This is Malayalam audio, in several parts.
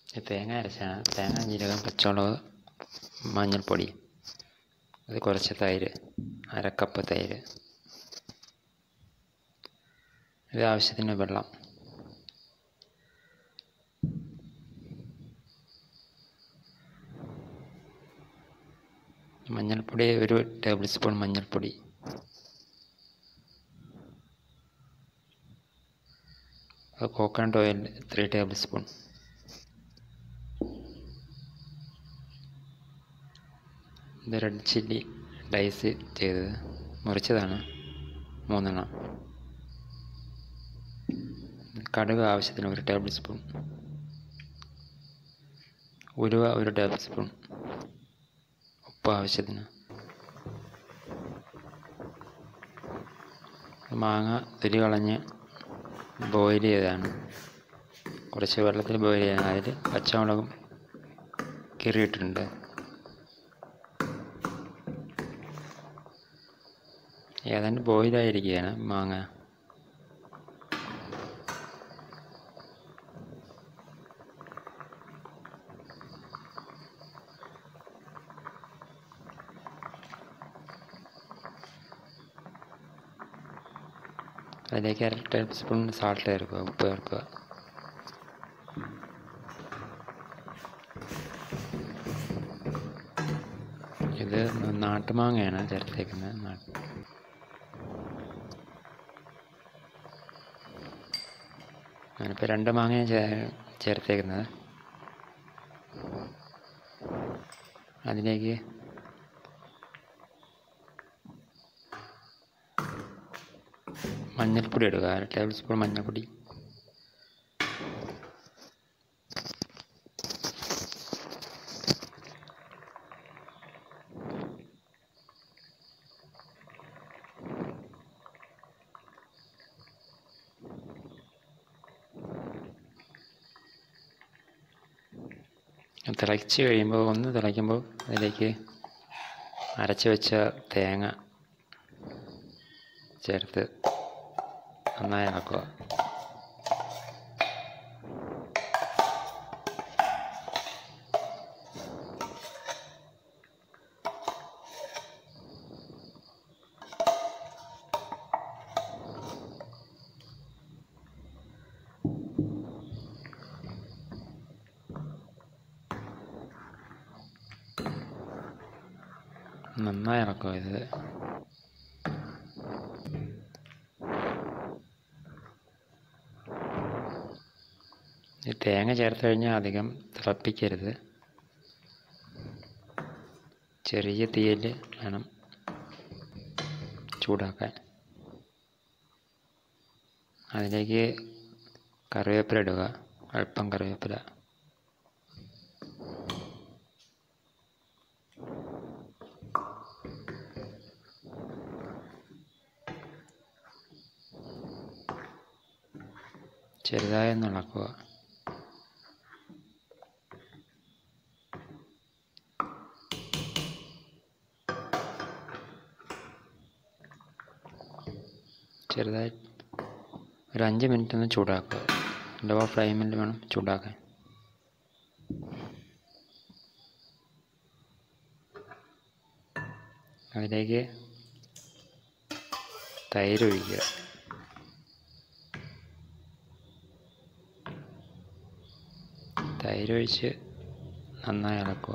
ഇത് തേങ്ങ അരച്ചാണ് തേങ്ങ ജീരകം പച്ചമുളക് മഞ്ഞൾപ്പൊടി അത് കുറച്ച് തൈര് അരക്കപ്പ് തൈര് ഇത് ആവശ്യത്തിന് വെള്ളം മഞ്ഞൾപ്പൊടി ഒരു ടേബിൾ സ്പൂൺ മഞ്ഞൾപ്പൊടി അത് coconut oil three tablespoon ഇത് റെഡ് ചില്ലി ഡൈസ് ചെയ്തത് മുറിച്ചതാണ് മൂന്നെണ്ണം കടുക് ആവശ്യത്തിന് ഒരു ടേബിൾ സ്പൂൺ ഉലുവ ഒരു ടേബിൾ സ്പൂൺ ഉപ്പ് ആവശ്യത്തിന് മാങ്ങ തൊലി കളഞ്ഞ് ബോയിൽ ചെയ്തതാണ് കുറച്ച് വെള്ളത്തിൽ ബോയിൽ ചെയ്യണം അതിൽ പച്ചമുളകും കീറിയിട്ടുണ്ട് ഏതാണ്ട് ബോയിലായിരിക്കുകയാണ് മാങ്ങ അതിലേക്ക് അര ടേബിൾ സ്പൂൺ സാൾട്ട് ചേർക്കുക ഉപ്പ് ചേർക്കുക ഇത് നാട്ടുമാങ്ങയാണ് ചേർത്തേക്കുന്നത് നാ- ഞാനിപ്പോൾ രണ്ട് മാങ്ങയാണ് ചേ ചേർത്തേക്കുന്നത് അതിലേക്ക് മഞ്ഞൾപ്പൊടി ഇടുക അര ടേബിൾ സ്പൂൺ മഞ്ഞൾപ്പൊടി തിളച്ച് കഴിയുമ്പോൾ ഒന്ന് തിളയ്ക്കുമ്പോൾ അതിലേക്ക് അരച്ച് വെച്ച തേങ്ങ ചേർത്ത് നന്നായി ഇളക്കുക നന്നായി ഇളക്കുക ഇത് ഈ തേങ്ങ ചേർത്ത് കഴിഞ്ഞാൽ അധികം തിളപ്പിക്കരുത് ചെറിയ തീയിൽ വേണം ചൂടാക്കാൻ അതിലേക്ക് കറിവേപ്പില ഇടുക അല്പം കറിവേപ്പില ചെറുതായി ഒന്ന് ഇളക്കുക ചെറുതായി ഒരു അഞ്ച് മിനിറ്റ് ഒന്ന് ചൂടാക്കുക ലോ ഫ്ലെയിമിൽ വേണം ചൂടാക്കാൻ അതിലേക്ക് തൈര് ഒഴിക്കുക തൈര് ഒഴിച്ച് നന്നായി ഇളക്കുക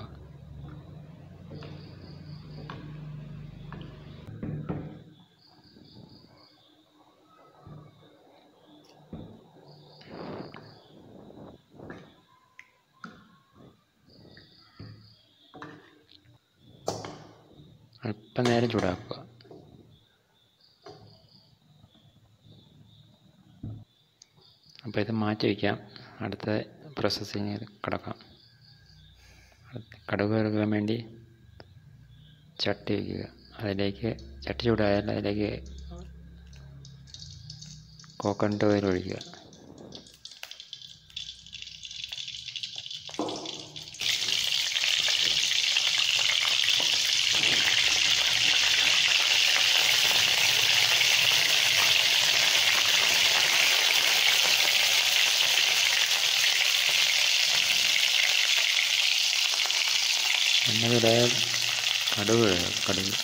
അല്പം നേരം ചൂടാക്കുക അപ്പോൾ ഇത് മാറ്റി വയ്ക്കാം അടുത്ത പ്രോസസ്സിങ് കിടക്കാം കടുക് വറുക്കാൻ വേണ്ടി ചട്ടി വയ്ക്കുക അതിലേക്ക് ചട്ടി ചൂടായാൽ അതിലേക്ക് കോക്കനട്ട് ഓയിൽ ഒഴിക്കുക അതിവിടെ കടുക് ഇടുക, കടുക്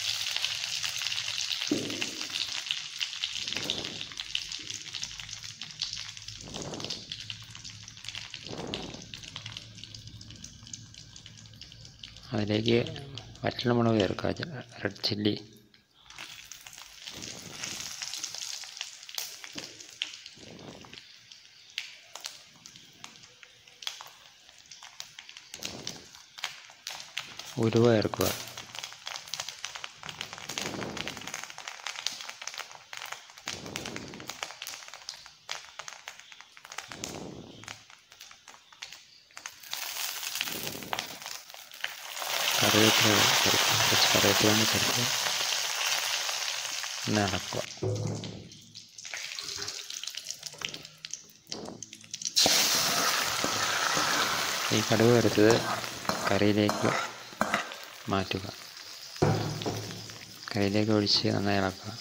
അതിലേക്ക് വറ്റൽമുളക് ചേർക്കുക റെഡ് ചില്ലി ഉരുവ ചേർക്കുക കറിവേപ്പില ചേർക്കുക കുറച്ച് കറിവേപ്പില കൂടി ചേർക്കുക ഒന്ന് ഇളക്കുക ഈ കടുക് വറുത്തത് കറിയിലേക്ക് മാറ്റുക കറിയിലേക്ക് ഒഴിച്ച് നന്നായി ഇളക്കുക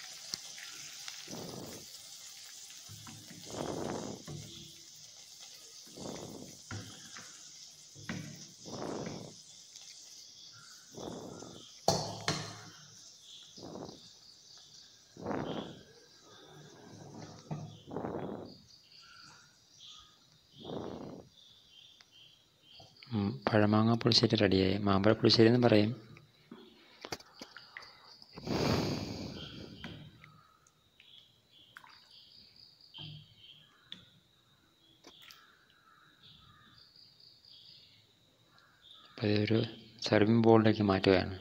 ഉം, പഴമാങ്ങ പുളിശ്ശേരി റെഡിയായി മാമ്പഴ പുളിശ്ശേരി എന്ന് പറയും അപ്പോൾ ഇതൊരു സർവിങ് ബോളിലേക്ക് മാറ്റുകയാണ്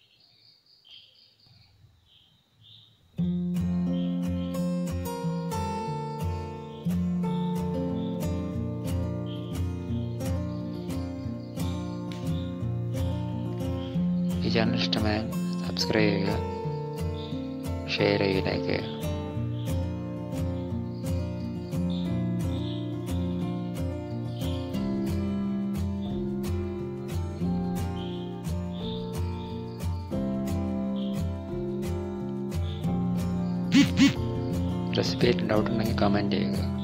ഈ ചാനൽ ഇഷ്ടമായാൽ സബ്സ്ക്രൈബ് ചെയ്യുക ഷെയർ ചെയ്യുക ലൈക്ക് ചെയ്യുക റെസിപ്പി ഡൗട്ട് ഉണ്ടെങ്കിൽ കമൻറ്റ് ചെയ്യുക